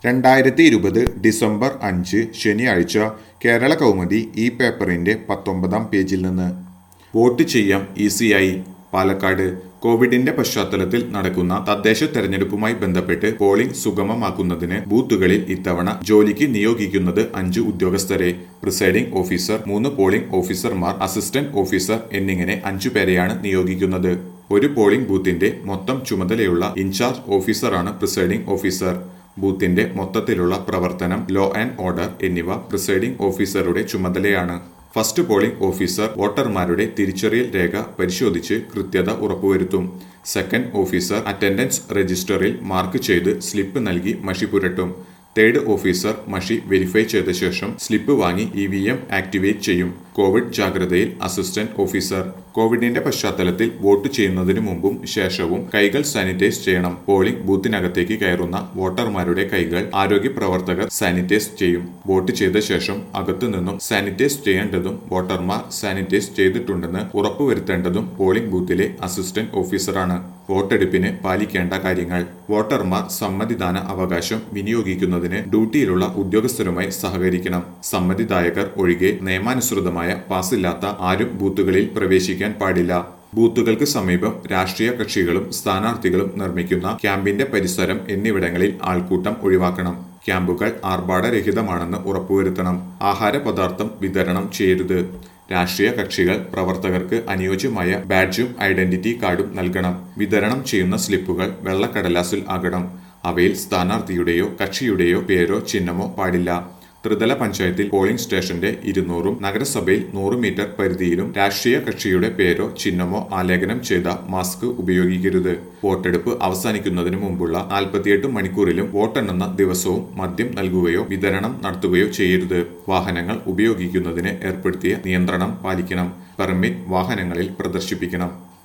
രണ്ടായിരത്തി ഇരുപത് ഡിസംബർ അഞ്ച് ശനിയാഴ്ച കേരള കൗമുദി ഈ പേപ്പറിന്റെ പത്തൊമ്പതാം പേജിൽ നിന്ന് വോട്ട് ചെയ്യാം ഈസിയായി പാലക്കാട് കോവിഡിന്റെ പശ്ചാത്തലത്തിൽ നടക്കുന്ന തദ്ദേശ തെരഞ്ഞെടുപ്പുമായി ബന്ധപ്പെട്ട് പോളിംഗ് സുഗമമാക്കുന്നതിന് ബൂത്തുകളിൽ ഇത്തവണ ജോലിക്ക് നിയോഗിക്കുന്നത് അഞ്ച് ഉദ്യോഗസ്ഥരെ പ്രിസൈഡിംഗ് ഓഫീസർ മൂന്ന് പോളിംഗ് ഓഫീസർമാർ അസിസ്റ്റന്റ് ഓഫീസർ എന്നിങ്ങനെ അഞ്ചു പേരെയാണ് നിയോഗിക്കുന്നത് ഒരു പോളിംഗ് ബൂത്തിന്റെ മൊത്തം ചുമതലയുള്ള ഇൻചാർജ് ഓഫീസറാണ് പ്രിസൈഡിംഗ് ഓഫീസർ ബൂത്തിന്റെ മൊത്തത്തിലുള്ള പ്രവർത്തനം ലോ ആൻഡ് ഓർഡർ എന്നിവ പ്രിസൈഡിംഗ് ഓഫീസറുടെ ചുമതലയാണ് ഫസ്റ്റ് പോളിംഗ് ഓഫീസർ വോട്ടർമാരുടെ തിരിച്ചറിയൽ രേഖ പരിശോധിച്ച് കൃത്യത ഉറപ്പുവരുത്തും സെക്കൻഡ് ഓഫീസർ അറ്റൻഡൻസ് രജിസ്റ്ററിൽ മാർക്ക് ചെയ്ത് സ്ലിപ്പ് നൽകി മഷി പുരട്ടും തേർഡ് ഓഫീസർ മഷി വെരിഫൈ ചെയ്ത ശേഷം സ്ലിപ്പ് വാങ്ങി ഇ വി എം ആക്ടിവേറ്റ് ചെയ്യും കോവിഡ് ജാഗ്രതയിൽ അസിസ്റ്റന്റ് ഓഫീസർ കോവിഡിന്റെ പശ്ചാത്തലത്തിൽ വോട്ട് ചെയ്യുന്നതിന് മുമ്പും ശേഷവും കൈകൾ സാനിറ്റൈസ് ചെയ്യണം പോളിംഗ് ബൂത്തിനകത്തേക്ക് കയറുന്ന വോട്ടർമാരുടെ കൈകൾ ആരോഗ്യ പ്രവർത്തകർ സാനിറ്റൈസ് ചെയ്യും വോട്ട് ചെയ്ത ശേഷം അകത്തു നിന്നും സാനിറ്റൈസ് ചെയ്യേണ്ടതും വോട്ടർമാർ സാനിറ്റൈസ് ചെയ്തിട്ടുണ്ടെന്ന് ഉറപ്പുവരുത്തേണ്ടതും പോളിംഗ് ബൂത്തിലെ അസിസ്റ്റന്റ് ഓഫീസറാണ് വോട്ടെടുപ്പിന് പാലിക്കേണ്ട കാര്യങ്ങൾ വോട്ടർമാർ സമ്മതിദാന അവകാശം വിനിയോഗിക്കുന്നതിന് ഡ്യൂട്ടിയിലുള്ള ഉദ്യോഗസ്ഥരുമായി സഹകരിക്കണം സമ്മതിദായകർ ഒഴികെ നിയമാനുസൃതമായ പാസില്ലാത്ത ആരും ബൂത്തുകളിൽ പ്രവേശിക്കാൻ പാടില്ല ബൂത്തുകൾക്ക് സമീപം രാഷ്ട്രീയ കക്ഷികളും സ്ഥാനാർത്ഥികളും നിർമ്മിക്കുന്ന ക്യാമ്പിന്റെ പരിസരം എന്നിവിടങ്ങളിൽ ആൾക്കൂട്ടം ഒഴിവാക്കണം ക്യാമ്പുകൾ ആർഭാടരഹിതമാണെന്ന് ഉറപ്പുവരുത്തണം ആഹാര പദാർത്ഥം വിതരണം ചെയ്യരുത് രാഷ്ട്രീയ കക്ഷികൾ പ്രവർത്തകർക്ക് അനുയോജ്യമായ ബാഡ്ജും ഐഡന്റിറ്റി കാർഡും നൽകണം വിതരണം ചെയ്യുന്ന സ്ലിപ്പുകൾ വെള്ളക്കടലാസിൽ ആകണം അവയിൽ സ്ഥാനാർത്ഥിയുടെയോ കക്ഷിയുടെയോ പേരോ ചിഹ്നമോ പാടില്ല ത്രിതല പഞ്ചായത്തിൽ പോളിംഗ് സ്റ്റേഷന്റെ ഇരുന്നൂറും നഗരസഭയിൽ നൂറ് മീറ്റർ പരിധിയിലും രാഷ്ട്രീയ കക്ഷിയുടെ പേരോ ചിഹ്നമോ ആലേഖനം ചെയ്ത മാസ്ക് ഉപയോഗിക്കരുത് വോട്ടെടുപ്പ് അവസാനിക്കുന്നതിന് മുമ്പുള്ള നാൽപ്പത്തിയെട്ട് മണിക്കൂറിലും വോട്ടെണ്ണുന്ന ദിവസവും മദ്യം നൽകുകയോ വിതരണം നടത്തുകയോ ചെയ്യരുത് വാഹനങ്ങൾ ഉപയോഗിക്കുന്നതിന് ഏർപ്പെടുത്തിയ നിയന്ത്രണം പാലിക്കണം പെർമിറ്റ് വാഹനങ്ങളിൽ പ്രദർശിപ്പിക്കണം